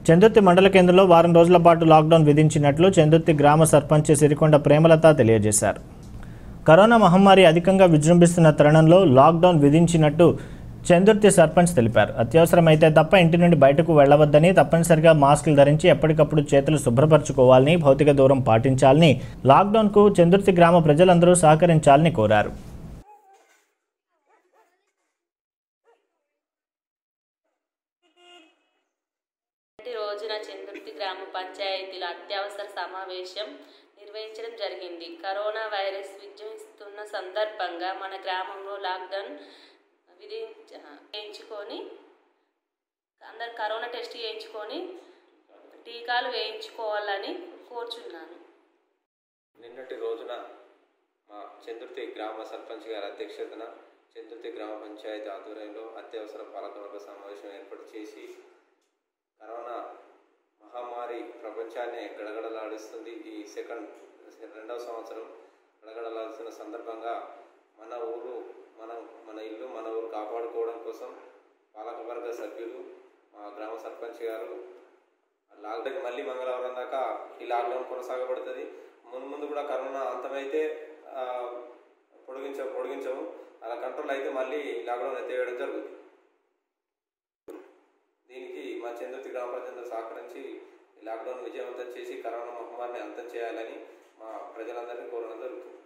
చందుర్తి మండల కేంద్రంలో వారం రోజుల పాటు లాక్డౌన్ విధించినట్లు చందుర్తి గ్రామ సర్పంచ్ సిరికొండ ప్రేమలత తెలియజేశారు కరోనా మహమ్మారి అధికంగా విజృంభిస్తున్న తరుణంలో లాక్డౌన్ విధించినట్టు చందుర్తి సర్పంచ్ తెలిపారు అత్యవసరమైతే తప్ప ఇంటి నుండి బయటకు వెళ్లవద్దని తప్పనిసరిగా మాస్కులు ధరించి ఎప్పటికప్పుడు చేతులు శుభ్రపరచుకోవాలని భౌతిక దూరం పాటించాలని లాక్డౌన్కు చందుర్తి గ్రామ ప్రజలందరూ సహకరించాలని కోరారు నేటి రోజున చందుర్తి గ్రామ పంచాయతీలో అత్యవసర సమావేశం నిర్వహించడం జరిగింది కరోనా వైరస్ విజృంభిస్తున్న సందర్భంగా మన గ్రామంలో లాక్డౌన్ విధించ వేయించుకొని అందరు కరోనా టెస్ట్ చేయించుకొని టీకాలు వేయించుకోవాలని కోరుచున్నాను నిన్నటి రోజున మా చంద్రుతి గ్రామ సర్పంచ్ గారి అధ్యక్షతన చంద్రుతి గ్రామ పంచాయతీ ఆధ్వర్యంలో అత్యవసర పాలకవర్గ సమావేశం ఏర్పాటు చేసి కరోనా మహమ్మారి ప్రపంచాన్ని గడగడలాడిస్తుంది ఈ సెకండ్ రెండవ సంవత్సరం గడగడలాడుతున్న సందర్భంగా మన ఊరు మనం మన ఇల్లు మన ఊరు కాపాడుకోవడం కోసం పాలకవర్గ సభ్యులు మా గ్రామ సర్పంచ్ గారు లాక్డౌన్ మళ్ళీ మంగళవారం దాకా ఈ లాక్డౌన్ కొనసాగబడుతుంది ముందు ముందు కూడా కరోనా అంతమైతే ఆ, పొడిగించ పొడిగించము అలా కంట్రోల్ అయితే మళ్ళీ లాక్డౌన్ ఎత్తేయడం జరుగుతుంది దీనికి మా చంద్రుతి గ్రామ ప్రజలందరూ సహకరించి ఈ లాక్డౌన్ విజయవంతం చేసి కరోనా మహమ్మారిని అంతం చేయాలని మా ప్రజలందరినీ కోరడం జరుగుతుంది